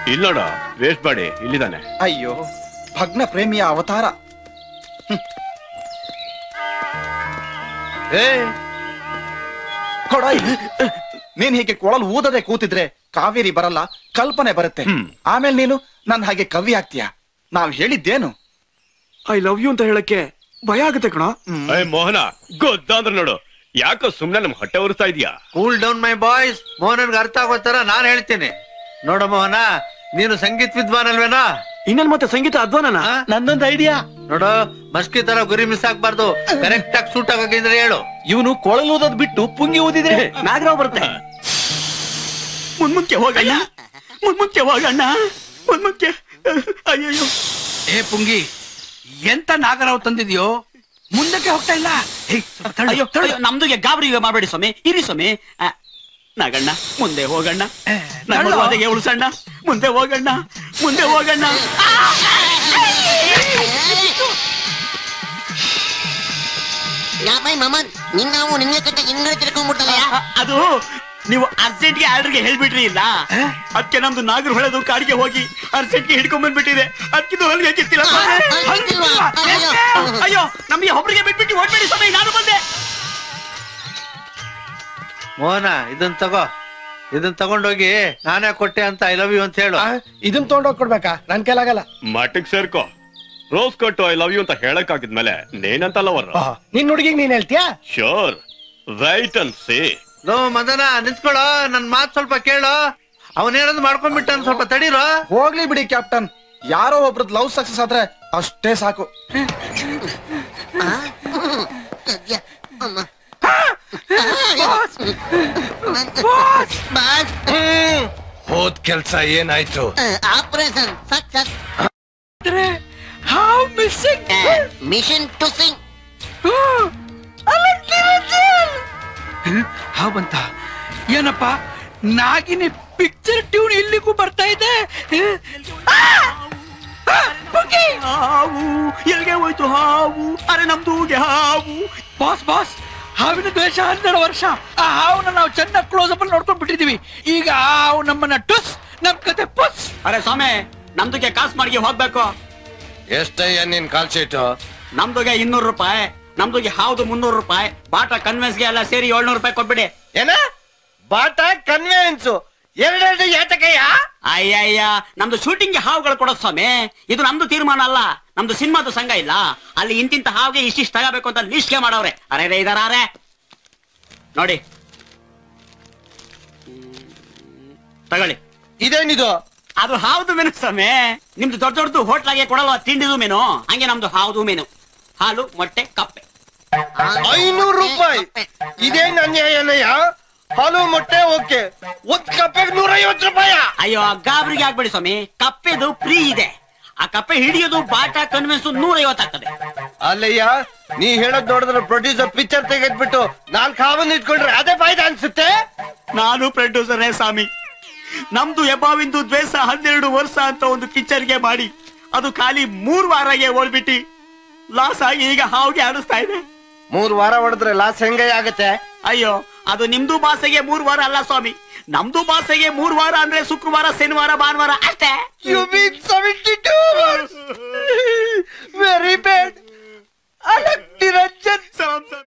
ಇಲ್ಲೋಡ waste ಮಾಡಿ ಇಲ್ಲಿದ್ದಾನೆ ಅಯ್ಯೋ ಭಗ್ನ ಪ್ರೇಮಿಯ ಅವತಾರ ಹ್ಮ್. ಏ ಕೊಡ ಇಲ್ಲಿ. ನೀನ್ ಹೀಗೆ ಕೊಳಲು ಊದದೆ ಕೂತಿದ್ರೆ ಕಾವೇರಿ ಬರಲ್ಲ ಕಲ್ಪನೆ ಬರುತ್ತೆ ಹ್ಮ್. ಆಮೇಲೆ ನೀನು ನನ್ ಹಾಗೆ ಕವಿ ಆಗ್ತೀಯ ನಾವ್ ಹೇಳಿದ್ದೇನು ಐ ಲವ್ ಯು ಅಂತ ಹೇಳಕ್ಕೆ ಭಯ ಆಗುತ್ತೆ ಕಣ ಏ ಮೋಹನ ಗೊತ್ತಾದ್ರೆ ನೋಡು ಯಾಕೋ ಸುಮ್ನೆ ನಮ್ ಹೊಟ್ಟೆ ಉರಿಸ್ತಾ ಇದೀಯಾ ಕೂಲ್ ಡೌನ್ ಮೈ ಬಾಯ್ಸ್ ಮೋಹನನ್ಗೆ ಅರ್ಥ ಆಗೋ ತರ ನಾನ್ ಹೇಳ್ತೀನಿ ನೋಡ ಮೋಹನ ನೀನು ಸಂಗೀತ ವಿದ್ವಾನ್ ಅಲ್ವೇನಾ ಇನ್ನೇನ್ ಮತ್ತೆ ಸಂಗೀತ ಅಧ್ವಾನನ ಆ? ನಂದೊಂದು ಐಡಿಯಾ ನೋಡು ಮಸ್ಕಿ ತರ ಗುರಿ ಮಿಸ್ ಆಗ್ಬಾರ್ದು ಕರೆಕ್ಟ್ ಆಗಿ ಸೂಟ್ ಆಗೋಕಿದ್ರೆ ಹೇಳು ಇವನು ಕೊಳಲು ಊದೋದ್ ಬಿಟ್ಟು ಪುಂಗಿ ಊದಿದ್ರೆ ನಾಗರಾವ್ ಬರುತ್ತೆ ಮುನ್ಮುಖ್ಯ ಹೋಗಣ್ಣ ಮುನ್ಮುಖ್ಯ ಹೋಗಣ್ಣ ಮುನ್ಮುಖ್ಯ ಅಯ್ಯಯ್ಯೋ ಏ ಪುಂಗಿ ಎಂತ ನಾಗರಾವ್ ತಂದಿದ್ಯೋ ಮುಂದಕ್ಕೆ ಹೋಗ್ತಾ ಇಲ್ಲ ಹೇ, ಸ್ವಲ್ಪ ತಳ್ಳು, ಅಯ್ಯೋ ತಳ್ಳು. ಅಯ್ಯೋ, ನಮ್ದುಗೆ ಗಾಬರಿ ಮಾಡಬೇಡಿ ಸ್ವಾಮಿ ಇರಿ ಸ್ವಾಮಿ ಆ, ನಾಗಣ್ಣ ಮುಂದೆ ಹೋಗಣ್ಣ ನನ್ನ ತಳ್ಳು. ಮದುವೆಗೆ ಉಳ್ಸಣ್ಣ ಮುಂದೆ ಹೋಗಣ್ಣ ಮುಂದೆ ಹೋಗಣ್ಣ ಯಾಪಾಯ್ ಮಮನ್ ನಿನ್ನಾವು ನಿನ್ನೆ ಕಟ್ಟ ಹಿಂಗಡೆ ತಿರ್ಕೊಂಡ್ಬಿಟ್ಟದಯ್ಯ ಆ, ಅದು ನೀವು ಅರ್ಜೆಂಟ್ ಗೆ ಆರ್ಡರ್ಗೆ ಹೇಳ್ಬಿಟ್ರಿ ಇಲ್ಲ ಅದಕ್ಕೆ ನಮ್ದು ನಾಗರ ಹೊಳೆದು ಕಾಡಿಗೆ ಹೋಗಿ ಅರ್ಜೆಂಟ್ ಗೆ ಹಿಡ್ಕೊಂಡ್ ಬಂದ್ಬಿಟ್ಟಿದೆ ಅದಕ್ಕಿದು ಹೊಲಿಗೆ ಕಿತ್ತಿಲ್ಲ ಅಯ್ಯೋ. ಅಯ್ಯೋ ನಮಗೆ ಒಬ್ರಿಗೆ ಬಿಟ್ಬಿಟ್ಟು ಓಡ್ಬೇಡಿ ಸ್ವಾಮಿ ನಾನು ಬಂದೆ ಮೋಹನ ಇದನ್ ತಗೋ ಇದನ್ ತಗೊಂಡೋಗಿ ನಾನೇ ಕೊಟ್ಟೆ ಅಂತ ಐ ಲವ್ ಯು ಅಂತ ಹೇಳು ಇದನ್ ತಗೊಂಡೋಗ್ ಕೊಡ್ಬೇಕಾ ನನ್ ಕೈಲಾಗಲ್ಲ ಮಠಕ್ ಸೇರ್ಕೋ ರೋಸ್ ಕೊಟ್ಟು ಐ ಲವ್ ಯು ಅಂತ ಹೇಳಕ್ ಆಗಿದ್ಮೇಲೆ ನೇನಂತ ಲವರ್ ನಿನ್ ಹುಡುಗಿಗ್ ನೀನ್ ಹೇಳ್ತೀಯಾ ಶೋರ್ ರೈಟ್ ಅನ್ ಸೇ ಲೋ ಮದನ ನಿಂತ್ಕೊಳ್ಳೋ ನನ್ ಮಾತ್ ಸ್ವಲ್ಪ ಕೇಳು ಅವನೇನಾದ್ರು ಮಾಡ್ಕೊಂಡ್ಬಿಟ್ಟ ಸ್ವಲ್ಪ ತಡೀರೋ ಹೋಗ್ಲಿ ಬಿಡಿ ಕ್ಯಾಪ್ಟನ್ ಯಾರೋ ಒಬ್ರದ್ ಲವ್ ಸಕ್ಸಸ್ ಆದ್ರೆ ಅಷ್ಟೇ ಸಾಕು ಸದ್ಯ ಅಮ್ಮ ಬಾಸ್ ಹೋದ್ ಕೆಲ್ಸ ಏನಾಯ್ತು ಆಪರೇಷನ್ ಸಕ್ಸಸ್ ಹಾವ್ ಮಿಸ್ಸಿಂಗ್ ಮಿಷನ್ ಟು ಸಿಂಗ್ ಹಾವ್ ಬಂತ ಏನಪ್ಪ ನಾಗಿನಿ ಪಿಕ್ಚರ್ ಟ್ಯೂನ್ ಇಲ್ಲಿಗೂ ಬರ್ತಾ ಇದೆ ಆ! ಆ, ಪುಂಗಿ! ಹಾವು ಎಲ್ಲಿಗೆ ಹೋಯ್ತು ಹಾವು ಅರೆ ನಮ್ದೂಗೆ ಹಾವು ಬಾಸ್ ಬಾಸ್ ಹಾವಿನ ದ್ವೇಷ ಹನ್ನೆರಡು ವರ್ಷ ಆ ಹಾವನ್ನ ನಾವು ಚೆನ್ನಾಗಿ ಕ್ಲೋಸ್ ಅಪ್ ಅಲ್ಲಿ ನೋಡ್ಕೊಂಡ್ ಬಿಟ್ಟಿದೀವಿ ಈಗ ಆ ಹಾವು ನಮ್ಮನ್ನ ಟುಸ್ ನಮ್ ಕತೆ ಪುಸ್ ಅರೆ ಸ್ವಾಮಿ ನಮ್ದುಗೆ ಕಾಸ್ ಮಾಡಿಗೆ ಹೋಗ್ಬೇಕು ಎಷ್ಟಯ್ಯ ನಿನ್ ಕಾಲ್ ಶೀಟು ನಮ್ದುಗೆ ಇನ್ನೂರು ರೂಪಾಯಿ ನಮ್ದುಗೆ ಹಾವ್ದು ಮುನ್ನೂರು ರೂಪಾಯಿ ಬಾಟ ಕನ್ವೆನ್ಸ್ಗೆ ಎಲ್ಲ ಸೇರಿ ಏಳ್ನೂರು ರೂಪಾಯಿ ಕೊಟ್ಬಿಡಿ ಏನ ಬಾಟ ಕನ್ವೆನ್ಸ್ ಎರಡೆರಡು ಏತಕಯ್ಯ ಅಯ್ಯಯ್ಯ ನಮ್ದು ಶೂಟಿಂಗ್ ಹಾವುಗಳು ಕೊಡೋ ಸ್ವಾಮಿ ಇದು ನಮ್ದು ತೀರ್ಮಾನ ಅಲ್ಲ ನಮ್ದು ಸಿನಿಮಾದು ಸಂಘ ಇಲ್ಲ ಅಲ್ಲಿ ಇಂತಿಂತ ಹಾವಿಗೆ ಇಷ್ಟಿಷ್ಟು ತಗೋಬೇಕು ಅಂತ ಲಿಸ್ಟ್ಗೆ ಮಾಡವ್ರೆ ಅರೆ ರೇ ಇದಾರೆ ನೋಡಿ ಹ್ಮ್, ತಗೊಳ್ಳಿ ಇದೇನಿದು ಅದು ಹಾವ್ದು ಮೆನು ಸ್ವಾಮಿ ನಿಮ್ದು ದೊಡ್ಡ ದೊಡ್ಡದು ಹೋಟ್ಲಾಗೆ ಕೊಡಲ್ವಾ ತಿಂಡಿದು ಮೆನು ಹಂಗೆ ನಮ್ದು ಹಾವ್ದು ಮೆನು ಹಾಲು ಮೊಟ್ಟೆ ಕಪ್ಪೆ ಐನೂರು ರೂಪಾಯಿ ಇದೇನ್ ಅನ್ಯಾಯನಯ್ಯ ಹಾಲು ಮೊಟ್ಟೆ ಓಕೆ ಒಂದ್ ಕಪ್ಪೆಗೆ ನೂರ ಐವತ್ತು ರೂಪಾಯ ಅಯ್ಯೋ ಗಾಬರಿಗೆ ಆಗ್ಬೇಡಿ ಸ್ವಾಮಿ ಕಪ್ಪೆದು ಫ್ರೀ ಇದೆ ಆ ಕಪ್ಪೆ ಹಿಡಿಯೋದು ಬಾಟ ಕನ್ವೆನ್ಸ್ ನೂರ ಐವತ್ತಾಗ್ತದೆ ಅಲ್ಲಯ್ಯ ನೀ ಹೇಳೋದ್ ನೋಡಿದ್ರೆ ಪ್ರೊಡ್ಯೂಸರ್ ಪಿಕ್ಚರ್ ತೆಗೆದ್ಬಿಟ್ಟು ನಾಲ್ಕು ಹಾವನ್ನ ಇಟ್ಕೊಂಡ್ರೆ ಅದೇ ಫಾಯ್ದಾ ಅನ್ಸುತ್ತೆ ನಾನು ಪ್ರೊಡ್ಯೂಸರೇ ಸ್ವಾಮಿ ನಮ್ದು ಎಬ್ಬಾವಿಂದು ದ್ವೇಷ ಹನ್ನೆರಡು ವರ್ಷ ಅಂತ ಒಂದು ಪಿಕ್ಚರ್ಗೆ ಮಾಡಿ ಅದು ಖಾಲಿ ಮೂರ್ ವಾರಗೆ ಓಡ್ಬಿಟ್ಟು ಲಾಸ್ ಆಗಿ ಈಗ ಹಾವಿಗೆ ಆಡಿಸ್ತಾ ಇದೆ ಮೂರ್ ವಾರ ಹೊಡೆದ್ರೆ ಲಾಸ್ ಹೆಂಗಯ್ಯ ಆಗತ್ತೆ ಅಯ್ಯೋ ಅದು ನಿಮ್ದು ಭಾಷೆಗೆ ಮೂರ್ ವಾರ ಅಲ್ಲ ಸ್ವಾಮಿ ನಮ್ದು ಭಾಷೆಗೆ ಮೂರ್ ವಾರ ಅಂದ್ರೆ ಶುಕ್ರವಾರ ಶನಿವಾರ ಭಾನುವಾರ ಅಷ್ಟೇ you mean seventy two very bad ಅಲಕ್ ನಿರಂಜನ್ ಸಲಾಂ, ಸಲಾಂ.